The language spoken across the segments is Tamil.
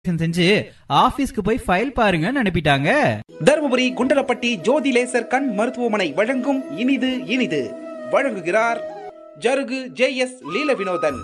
செஞ்சு ஆபீஸ்க்கு போய் ஃபைல் பாருங்கன்னு அனுப்பிட்டாங்க தருமபுரி குண்டலப்பட்டி ஜோதி லேசர் கண் மருத்துவமனை வழங்கும் இனிது இனிது வழங்குகிறார் ஜருகு ஜே எஸ் லீல வினோதன்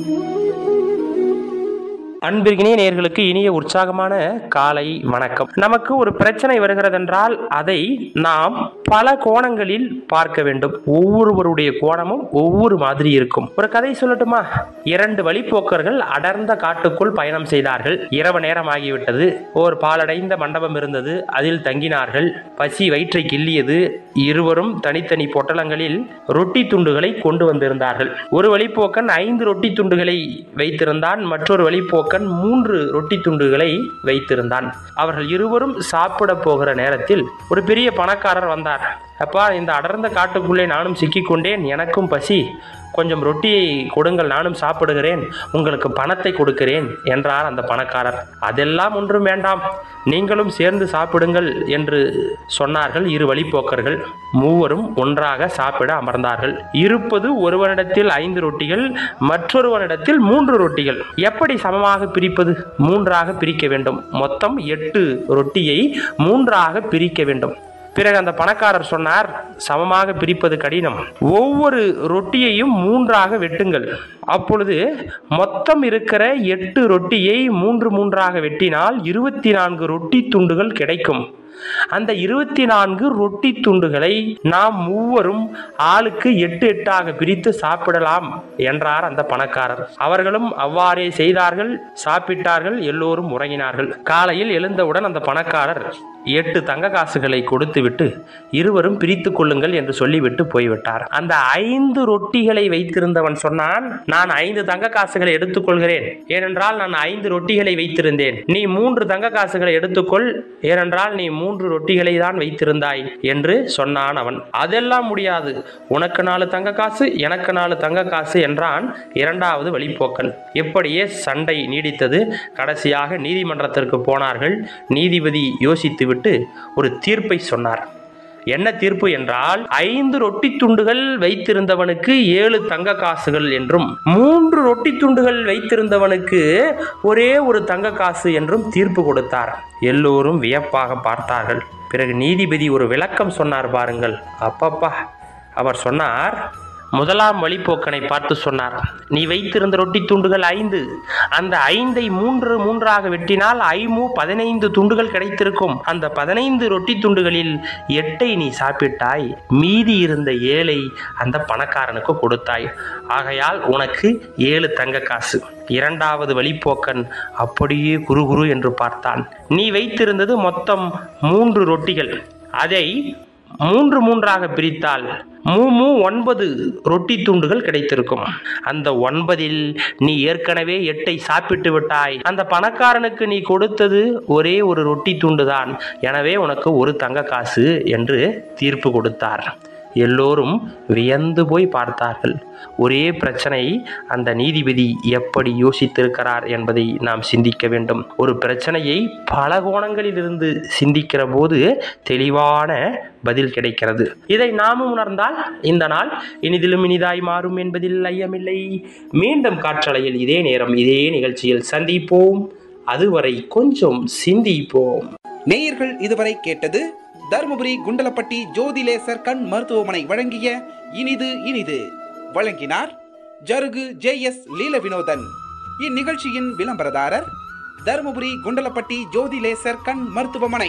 அன்பிற்கினிய நேயர்களுக்கு இனிய உற்சாகமான காலை வணக்கம் நமக்கு ஒரு பிரச்சனை வருகிறதென்றால் அதை நாம் பல கோணங்களில் பார்க்க வேண்டும் ஒவ்வொருவருடைய கோணமும் ஒவ்வொரு மாதிரி இருக்கும் ஒரு கதை சொல்லட்டுமா இரண்டு வழிப்போக்கர்கள் அடர்ந்த காட்டுக்குள் பயணம் செய்தார்கள் இரவு நேரம் ஆகிவிட்டது ஓர் பாலடைந்த மண்டபம் இருந்தது அதில் தங்கினார்கள் பசி வயிற்றை கிள்ளியது இருவரும் தனித்தனி பொட்டலங்களில் ரொட்டி துண்டுகளை கொண்டு வந்திருந்தார்கள் ஒரு வழிப்போக்கன் ஐந்து ரொட்டி துண்டுகளை வைத்திருந்தான் மற்றொரு வழிப்போக்கன் மூன்று ரொட்டி துண்டுகளை வைத்திருந்தான் அவர்கள் இருவரும் சாப்பிட போகிற நேரத்தில் ஒரு பெரிய பணக்காரர் வந்தார் அப்பா இந்த அடர்ந்த காட்டுக்குள்ளே நானும் சிக்கிக்கொண்டேன் எனக்கும் பசி கொஞ்சம் ரொட்டியை கொடுங்கள் நானும் சாப்பிடுகிறேன் உங்களுக்கு பணத்தை கொடுக்கிறேன் என்றார் அந்த பணக்காரர் அதெல்லாம் ஒன்றும் வேண்டாம் நீங்களும் சேர்ந்து சாப்பிடுங்கள் என்று சொன்னார்கள் இரு வழிப்போக்கர்கள் மூவரும் ஒன்றாக சாப்பிட அமர்ந்தார்கள் இருப்பது ஒருவனிடத்தில் ஐந்து ரொட்டிகள் மற்றொருவனிடத்தில் மூன்று ரொட்டிகள் எப்படி சமமாக பிரிப்பது மூன்றாக பிரிக்க வேண்டும் மொத்தம் எட்டு ரொட்டியை மூன்றாக பிரிக்க வேண்டும் பிறகு அந்த பணக்காரர் சொன்னார் சமமாக பிரிப்பது கடினம் ஒவ்வொரு ரொட்டியையும் மூன்றாக வெட்டுங்கள் அப்பொழுது மொத்தம் இருக்கிற எட்டு ரொட்டியை மூன்று மூன்றாக வெட்டினால் இருபத்தி நான்கு ரொட்டி துண்டுகள் கிடைக்கும் அந்த இருபத்தி நான்கு ரொட்டி துண்டுகளை நாம் மூவரும் ஆளுக்கு எட்டு எட்டாக பிரித்து சாப்பிடலாம் என்றார் அந்த பணக்காரர் அவர்களும் அவ்வாறே செய்தார்கள் சாப்பிட்டார்கள் எல்லோரும் உறங்கினார்கள் காலையில் எழுந்தவுடன் அந்த பணக்காரர் எட்டு தங்க காசுகளை கொடுத்துவிட்டு இருவரும் பிரித்து கொள்ளுங்கள் என்று சொல்லிவிட்டு போய்விட்டார் அந்த ஐந்து ரொட்டிகளை வைத்திருந்தவன் சொன்னான் நான் ஐந்து தங்க காசுகளை எடுத்துக்கொள்கிறேன் ஏனென்றால் நான் ஐந்து ரொட்டிகளை வைத்திருந்தேன் நீ மூன்று தங்க காசுகளை எடுத்துக்கொள் ஏனென்றால் நீ மூன்று ரொட்டிகளை தான் வைத்திருந்தாய் என்று சொன்னான் அவன் அதெல்லாம் முடியாது உனக்கு நாலு தங்க காசு எனக்கு நாலு தங்க காசு என்றான் இரண்டாவது வழிப்போக்கன் இப்படியே சண்டை நீடித்தது கடைசியாக நீதிமன்றத்திற்கு போனார்கள் நீதிபதி யோசித்துவிட்டு ஒரு தீர்ப்பை சொன்னார் என்ன தீர்ப்பு என்றால் ஐந்து ரொட்டி துண்டுகள் வைத்திருந்தவனுக்கு ஏழு தங்க காசுகள் என்றும் மூன்று ரொட்டி துண்டுகள் வைத்திருந்தவனுக்கு ஒரே ஒரு தங்க காசு என்றும் தீர்ப்பு கொடுத்தார் எல்லோரும் வியப்பாக பார்த்தார்கள் பிறகு நீதிபதி ஒரு விளக்கம் சொன்னார் பாருங்கள் அப்பப்பா அவர் சொன்னார் முதலாம் வழிப்போக்கனை பார்த்து சொன்னார் நீ வைத்திருந்த ரொட்டி துண்டுகள் ஐந்து அந்த ஐந்தை மூன்று மூன்றாக வெட்டினால் ஐமு பதினைந்து துண்டுகள் கிடைத்திருக்கும் அந்த பதினைந்து ரொட்டி துண்டுகளில் எட்டை நீ சாப்பிட்டாய் மீதி இருந்த ஏழை அந்த பணக்காரனுக்கு கொடுத்தாய் ஆகையால் உனக்கு ஏழு தங்க காசு இரண்டாவது வழிப்போக்கன் அப்படியே குரு குரு என்று பார்த்தான் நீ வைத்திருந்தது மொத்தம் மூன்று ரொட்டிகள் அதை மூன்று மூன்றாக பிரித்தால் மூமு ஒன்பது ரொட்டி துண்டுகள் கிடைத்திருக்கும் அந்த ஒன்பதில் நீ ஏற்கனவே எட்டை சாப்பிட்டு விட்டாய் அந்த பணக்காரனுக்கு நீ கொடுத்தது ஒரே ஒரு ரொட்டி துண்டு தான் எனவே உனக்கு ஒரு தங்க காசு என்று தீர்ப்பு கொடுத்தார் எல்லோரும் வியந்து போய் பார்த்தார்கள் ஒரே பிரச்சனை அந்த நீதிபதி எப்படி யோசித்திருக்கிறார் என்பதை நாம் சிந்திக்க வேண்டும் ஒரு பிரச்சனையை பல கோணங்களில் இருந்து சிந்திக்கிற போது தெளிவான பதில் கிடைக்கிறது இதை நாமும் உணர்ந்தால் இந்த நாள் இனிதிலும் இனிதாய் மாறும் என்பதில் ஐயமில்லை மீண்டும் காற்றலையில் இதே நேரம் இதே நிகழ்ச்சியில் சந்திப்போம் அதுவரை கொஞ்சம் சிந்திப்போம் நேயர்கள் இதுவரை கேட்டது தருமபுரி குண்டலப்பட்டி ஜோதி லேசர் கண் மருத்துவமனை வழங்கிய இனிது இனிது வழங்கினார் ஜருகு ஜே எஸ் லீல வினோதன் இந்நிகழ்ச்சியின் விளம்பரதாரர் தருமபுரி குண்டலப்பட்டி ஜோதி லேசர் கண் மருத்துவமனை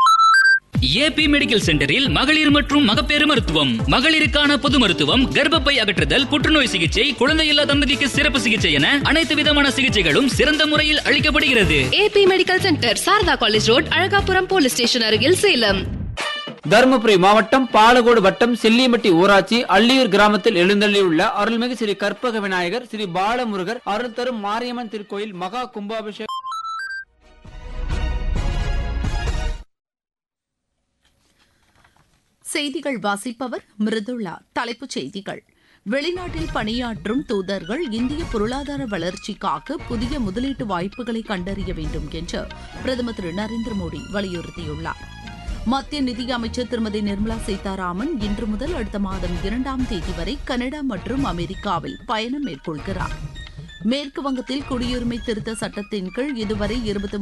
ஏபி மெடிக்கல் சென்டரில் மகளிர் மற்றும் மகப்பேறு மருத்துவம் மகளிருக்கான பொது மருத்துவம் கர்ப்பப்பை அகற்றுதல் புற்றுநோய் சிகிச்சை குழந்தையில்லா தம்பதிக்கு சிறப்பு சிகிச்சை என அனைத்து விதமான சிகிச்சைகளும் சிறந்த முறையில் அளிக்கப்படுகிறது AB medical centre Sharada college road Alagapuram police station அருகில் சேலம் தருமபுரி மாவட்டம் பாலகோடு வட்டம் செல்லியம்பட்டி ஊராட்சி அள்ளியூர் கிராமத்தில் எழுந்தள்ளியுள்ள அருள்மிகு ஸ்ரீ கற்பக விநாயகர் ஸ்ரீ பாலமுருகர் அருள் தரும் மாரியம்மன் திருக்கோயில் மகா கும்பாபிஷேகம் செய்திகள் வாசிப்பவர் மிருதுளா தலைப்புச் செய்திகள் வெளிநாட்டில் பணியாற்றும் தூதர்கள் இந்திய பொருளாதார வளர்ச்சிக்காக புதிய முதலீட்டு வாய்ப்புகளை கண்டறிய வேண்டும் என்று பிரதமர் திரு நரேந்திர மோடி வலியுறுத்தியுள்ளார் மத்திய நிதியமைச்சர் திருமதி நிர்மலா சீதாராமன் இன்று முதல் அடுத்த மாதம் இரண்டாம் தேதி வரை கனடா மற்றும் அமெரிக்காவில் பயணம் மேற்கொள்கிறார் மேற்கு வங்கத்தில் குடியுரிமை திருத்த சட்டத்தின் கீழ் இதுவரை இருபத்தி